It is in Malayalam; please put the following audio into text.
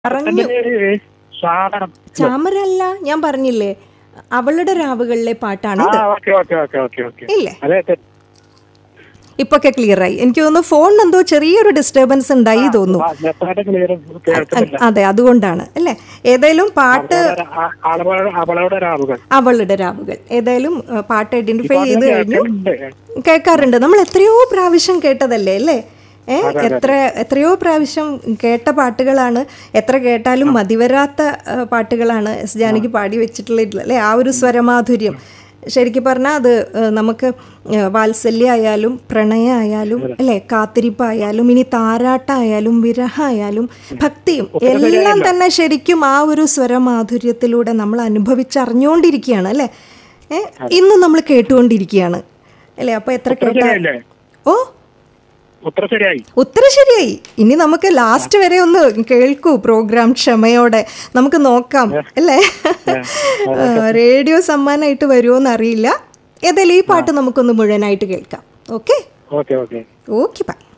പറഞ്ഞു എന്റെ പേര് സാധനം ചാമരല്ല ഞാൻ പറഞ്ഞില്ലേ അവളുടെ രാവുകളിലെ ആ പാട്ടാണ് ഇത് okay okay okay okay okay ഇല്ലേ അതെ തെ- ഇപ്പൊക്കെ ക്ലിയർ ആയി എനിക്ക് തോന്നുന്നു ഫോണിന് എന്തോ ചെറിയൊരു ഡിസ്റ്റർബൻസ് ഉണ്ടായി തോന്നുന്നു ആ, നെറ്റായിട്ട് ക്ലിയർ കേൾക്കുന്നില്ല അതെ അതുകൊണ്ടാണ് അല്ലേ ഏതായാലും പാട്ട് അവളോട് ആ- അവളോട് അവളോട് രാവുകൾ അവളുടെ രാവുകൾ ഏതായാലും ഏഹ്, പാട്ട് ഐഡന്റിഫൈ ചെയ്ത് കഴിഞ്ഞു കേൾക്കുന്നുണ്ട് കേൾക്കാറുണ്ട് നമ്മൾ എത്രയോ പ്രാവശ്യം കേട്ടതല്ലേ അല്ലേ ഏ എത്ര എത്രയോ പ്രാവശ്യം കേട്ട പാട്ടുകളാണ് എത്ര കേട്ടാലും മതിവരാത്ത ആ, പാട്ടുകളാണ് എസ് ജാനകി പാടി വെച്ചിട്ടുള്ളത് അല്ലേ ആ ഒരു സ്വരമാധുര്യം ശരിക്കും പറഞ്ഞാൽ അത് ഏ, നമുക്ക് ഏ, വാത്സല്യമായാലും പ്രണയമായാലും അല്ലേ കാത്തിരിപ്പായാലും ഇനി താരാട്ടായാലും വിരഹമായാലും ഭക്തിയും എല്ലാം തന്നെ ശരിക്കും ആ ഒരു സ്വരമാധുര്യത്തിലൂടെ നമ്മൾ അനുഭവിച്ചറിഞ്ഞുകൊണ്ടിരിക്കുകയാണ് അല്ലേ ഏ ഇന്ന് നമ്മൾ കേട്ടുകൊണ്ടിരിക്കുകയാണ് അല്ലേ അപ്പൊ എത്ര കേട്ടാ ശരിയായില്ലേ ഓ ഉത്തരം ശരിയായി ഉത്തരം ശരിയായി ഇനി നമുക്ക് ലാസ്റ്റ് വരെ ഒന്ന് കേൾക്കൂ പ്രോഗ്രാം ക്ഷമയോടെ നമുക്ക് നോക്കാം അല്ലേ റേഡിയോ സമ്മാനമായിട്ട് വരുമോന്ന് അറിയില്ല ഏതായാലും ഈ പാട്ട് നമുക്കൊന്ന് മുഴുവനായിട്ട് കേൾക്കാം okay okay okay okay by